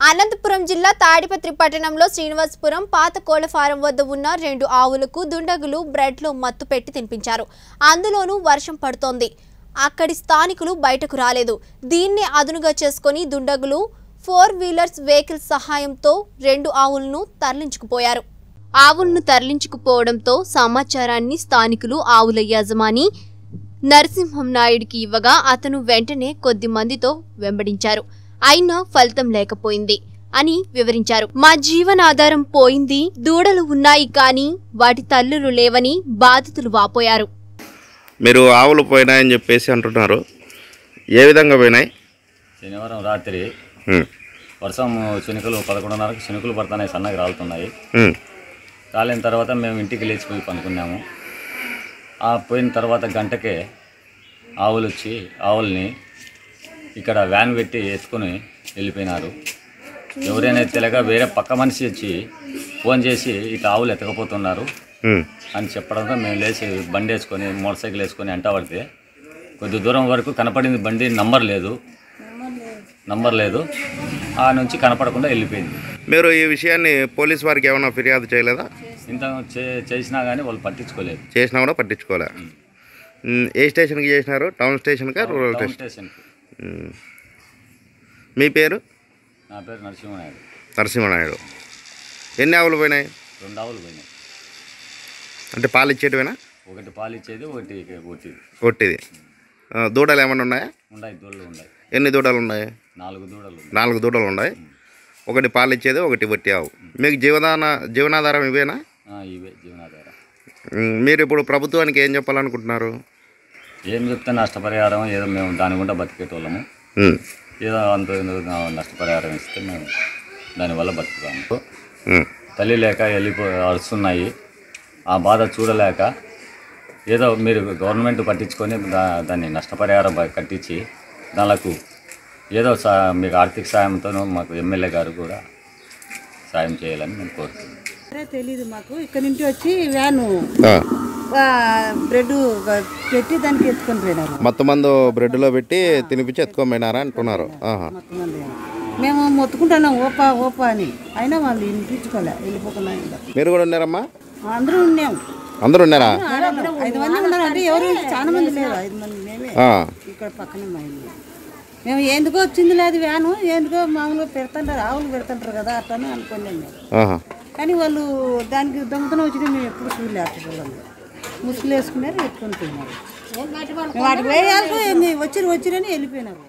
అనంతపురం జిల్లా తాడిపత్రి పట్టణంలో శ్రీనివాసపురం పాత కోళ్ల ఫారం వద్ద ఉన్న రెండు ఆవులకు దుండగులు బ్రెడ్లో మత్తు పెట్టి తినిపించారు అందులోనూ వర్షం పడుతోంది అక్కడి స్థానికులు బయటకు రాలేదు దీన్ని అదునుగా చేసుకొని దుండగులు ఫోర్ వీలర్స్ వెహికల్ సహాయంతో రెండు ఆవులను తరలించుకుపోయారు ఆవులను తరలించుకుపోవడంతో సమాచారాన్ని స్థానికులు ఆవుల యజమాని నరసింహం నాయుడికి ఇవ్వగా అతను వెంటనే కొద్ది మందితో వెంబడించారు అయినా ఫలితం లేకపోయింది అని వివరించారు మా జీవనాధారం పోయింది దూడలు ఉన్నాయి కానీ వాటి తల్లులు లేవని బాధితులు వాపోయారు మీరు ఆవులు పోయినాయని చెప్పేసి అంటున్నారు ఏ విధంగా పోయినాయి శనివారం రాత్రి ఉమ్, వర్షం చినుకులు పదకొండున్నరకు చినుకులు పడుతున్నాయి సన్నగా రాలుతున్నాయి ఉమ్, రాలిన తర్వాత మేము ఇంటికి లేచిపోయి పనుకున్నాము ఆ పోయిన తర్వాత గంటకే ఆవులు వచ్చి ఆవుల్ని ఇక్కడ వ్యాన్ పెట్టి ఎత్తుకొని వెళ్ళిపోయినారు ఎవరైనా తెలియక వేరే పక్క మనిషి వచ్చి ఫోన్ చేసి ఇట్లా ఆవులు ఎత్తకపోతున్నారు ఉమ్, అని చెప్పడంతో మేము లేచి బండి వేసుకొని మోటార్ సైకిల్ వేసుకొని ఎంట పడితే కొద్ది దూరం వరకు కనపడింది బండి నంబర్ లేదు నంబర్ లేదు ఆ నుంచి కనపడకుండా వెళ్ళిపోయింది మీరు ఈ విషయాన్ని పోలీస్ వారికి ఏమైనా ఫిర్యాదు చేయలేదా ఇంత చే చేసినా కానీ వాళ్ళు పట్టించుకోలేదు చేసినా కూడా పట్టించుకోలే ఉమ్, ఏ స్టేషన్కి చేసినారు టౌన్ స్టేషన్కా రూరల్ టౌన్ స్టేషన్ స్టేషన్కి ఉమ్. మీ పేరు నా పేరు నరసింహనాయుడు నరసింహనాయుడు ఎన్ని ఆవులు పోయినాయి రెండు ఆవులు పోయినాయి అంటే పాలు ఇచ్చేటివేనా ఒకటి పాలు ఇచ్చేది ఒకటి ఒకటి కొట్టిది ఆ, దూడలు ఏమైనా ఉన్నాయా ఉన్నాయి దూడలు ఉన్నాయి ఎన్ని దూడలు ఉన్నాయి నాలుగు దూడలు ఉన్నాయి నాలుగు దూడలు ఉన్నాయి ఒకటి పాలు ఇచ్చేది ఒకటి వట్టి ఆవు మీకు జీవనాన జీవనాధారం ఇవేనా ఆ, ఇవే జీవనాధారం ఉమ్, మీరు ఇప్పుడు ప్రభుత్వానికి ఏం చెప్పాలనుకుంటున్నారు ఏం చెప్తే నష్టపరిహారం ఏదో మేము దాని గుండా బతికేటోళ్ళము ఉమ్, ఏదో అంత ఏదో నష్టపరిహారం ఇస్తే మేము దానివల్ల బతుకుతాము ఉమ్, తల్లి లేక వెళ్ళిపో అరుస్తున్నాయి ఆ బాధ చూడలేక ఏదో మీరు గవర్నమెంట్ పట్టించుకొని దా దాన్ని నష్టపరిహారం బ- కట్టించి దానికి ఏదో సా మీకు ఆర్థిక సాయంతో మాకు ఎమ్మెల్యే గారు కూడా సాయం చేయాలని మేము కోరుతున్నాం అరే తెలీదు మాకు ఇక్కడ నుంచి వచ్చి వ్యాను ఆ, ఆ, బ్రెడ్ పెట్టి దానికి ఎత్తుకొని పోయినారు మొత్తం మందు బ్రెడ్లో పెట్టి తినిపించి ఎత్తుకోమైనారా అంటున్నారు ఆహా. మొత్తం మంది మేము మొత్తుకుంటున్నాం ఓపా ఓపా అని అయినా వాళ్ళు వినిపించుకోలే వెళ్ళిపోతున్నాం ఇంకా మీరు కూడా ఉన్నారమ్మా అందరూ ఉన్నాం అందరు ఉన్నారా ఐదు మంది ఉన్నారు అంటే ఎవరు చాలా మంది లేరు ఐదు మంది మేమే ఆ, ఇక్కడ పక్కనే మా ఇల్లు మేము ఎందుకో వచ్చింది లేదు వ్యాను ఎందుకో మామూలుగా పెడుతుంటారు ఆవులు పెడుతుంటారు కదా అట్లనే అనుకున్నాం మేము ఆహా. కానీ వాళ్ళు దానికి దొంగతనం వచ్చినా మేము ఎప్పుడు చూడలే అప్పుడు ముసుగులు వేసుకున్నారు ఎత్తుకొని పోయినారు మేము వాటికి వేయాలకు వచ్చిరు వచ్చిరని వెళ్ళిపోయినారు